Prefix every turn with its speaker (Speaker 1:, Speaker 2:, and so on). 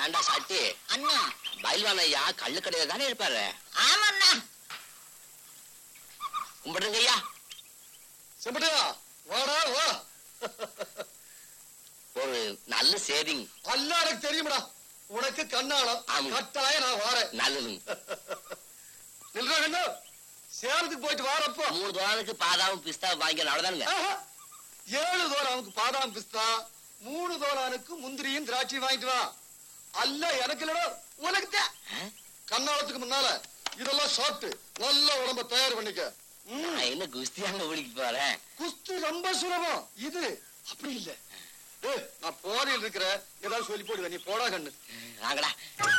Speaker 1: ஏண்டா சாட்டி
Speaker 2: அண்ணா
Speaker 1: பயில்வான் ஐயா கள்ளு கடையில தானே இருப்பாரு
Speaker 2: ஆமாண்ணா
Speaker 1: கும்பிடுங்க ஐயா
Speaker 3: செம்பட்டியா வாடா வா
Speaker 1: ஒரு நல்ல சேவிங்
Speaker 3: அல்ல எனக்கு தெரியுமடா உனக்கு கண்ணாளம்
Speaker 1: ஆமா.
Speaker 3: கட்டாயம் நான் வாரேன்
Speaker 1: நல்லது
Speaker 3: நில்றா கண்ணு சேலத்துக்கு போயிட்டு வாரப்போ
Speaker 1: மூணு தோழனுக்கு பாதாவும் பிஸ்தா வாங்கி அவ்வளவுதானுங்க
Speaker 3: ஆஹா. ஏழு தோலானுக்கு பாதாம் பிஸ்தா மூணு தோலானுக்கு முந்திரியும் திராட்சை வாங்கிட்டு வா அல்ல எனக்கு இல்லடா உனக்கு தான்.
Speaker 1: ஆ?
Speaker 3: கண்ணாளத்துக்கு முன்னால இதெல்லாம் சாப்பிட்டு நல்ல உடம்ப தயார் பண்ணிக்க ம்.
Speaker 1: நான் என்ன குஸ்தியாங்க பிடிக்க போறேன்
Speaker 3: குஸ்தி ரொம்ப சுலபம் இது அப்படி இல்ல ஏய், நான் போதையில் இருக்கிற ஏதாவது சொல்லி போடுவேன் நீ போடா கண்ணு
Speaker 1: வாங்கடா